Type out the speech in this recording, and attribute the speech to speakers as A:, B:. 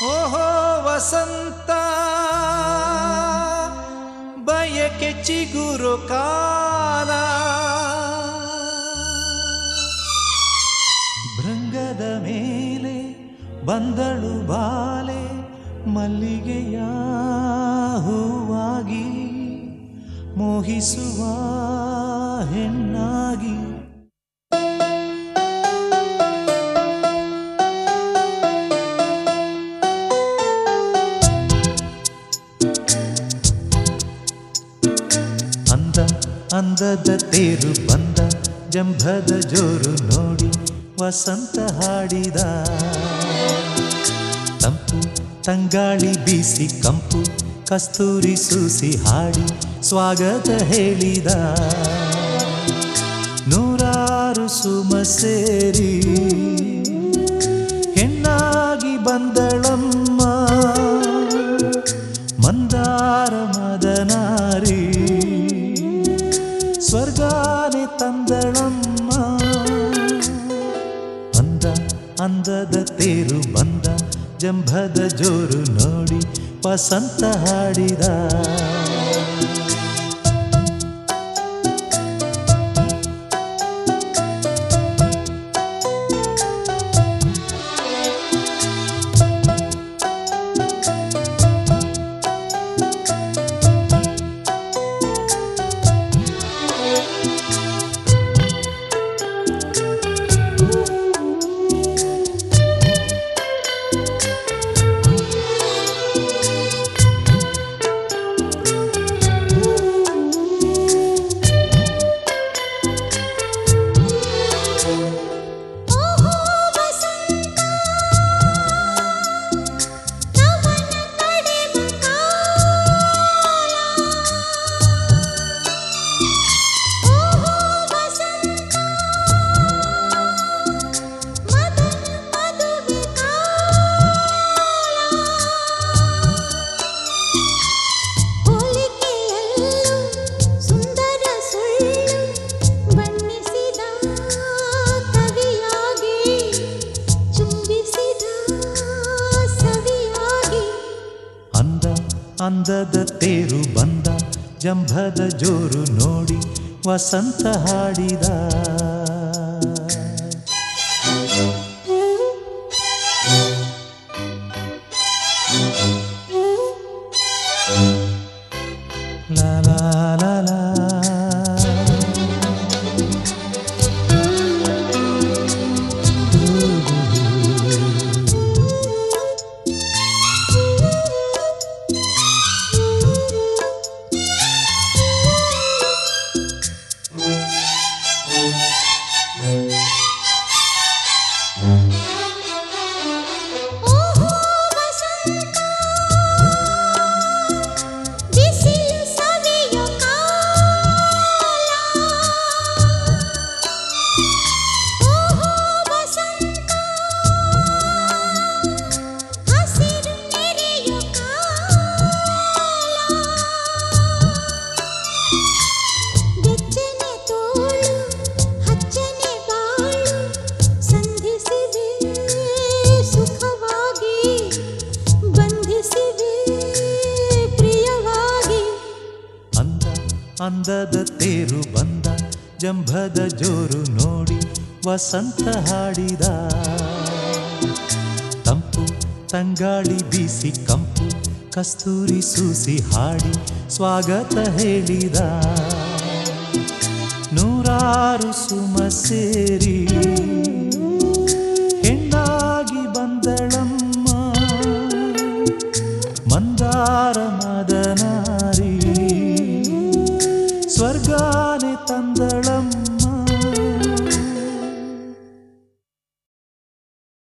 A: ಓಹೋ ವಸಂತ ಬಯಕೆ ಚಿಗುರು ಕಾಲ ಭೃಂಗದ ಮೇಲೆ ಬಂದಳು ಬಾಲೆ ಮಲ್ಲಿಗೆಯ ಹೂವಾಗಿ ಮೋಹಿಸುವ ಹೆಣ್ಣಾಗಿ ಅಂದ ಅಂದದ ತೇರು ಬಂದ ಜಂಭದ ಜೋರು ನೋಡಿ ವಸಂತ ಹಾಡಿದ ತಂಪು ತಂಗಾಳಿ ಬೀಸಿ ಕಂಪು ಕಸ್ತೂರಿ ಸೂಸಿ ಹಾಡಿ ಸ್ವಾಗತ ಹೇಳಿದ ನೂರಾರು ಸುಮ ಸೇರಿ ಹೆಣ್ಣಾಗಿ ಬಂದಳಮ್ಮ ಮಂದಾರ ಮದನಾರಿ ಸ್ವರ್ಗಾನೆ ತಂದಳಮ್ಮ ಅಂದ ಅಂದದ ತೇರು ಬಂದ ಜಂಭದ ಜೋರು ನೋಡಿ ವಸಂತ ಹಾಡಿದ
B: ಓಹೋ ವಸಂತ ನವನ ಕಡೆವ ಕಾಲ ಓಹೋ ವಸಂತ ಮದನ ಮದುವೆ ಕಾಲ ಹೋಲಿಕೆಯಲ್ಲೂ ಸುಂದರ ಸುಳ್ಳು ಬಣ್ಣಿಸಿದ ಕವಿಯಾಗಿ ಚುಂಬಿಸಿದ ಸವಿಯಾಗಿ
A: ಅಂದ ಅಂದದ ತೇರು ಬಂದ ಜಂಭದ ಜೋರು ನೋಡಿ ವಸಂತ ಹಾಡಿದ ಲಾ ಲಾ ಲಾ ಲಾ.
B: ಓಹೋ ವಸಂತ ಬಿಸಿಲು ಸವಿಯೋ ಕಾಲ ಓಹೋ ವಸಂತ ಹಸಿರು ನೆರೆಯೋ ಕಾಲ ಬೆಚ್ಚನೆ ತೋಳು ಹಚ್ಚನೆ ಬಾಳು ಸಂಧಿಸಿವೆ ಸುಖವಾಗಿ ಬಂಧಿಸಿವೆ ಪ್ರಿಯವಾಗಿ
A: ಅಂದ ಅಂದದ ತೇರು ಬಂದ ಜಂಭದ ಜೋರು ನೋಡಿ ವಸಂತ ಹಾಡಿದ ತಂಪು ತಂಗಾಳಿ ಬೀಸಿ ಕಂಪು ಕಸ್ತೂರಿ ಸೂಸಿ ಹಾಡಿ ಸ್ವಾಗತ ಹೇಳಿದ ನೂರಾರು ಸುಮ ಸೇರಿ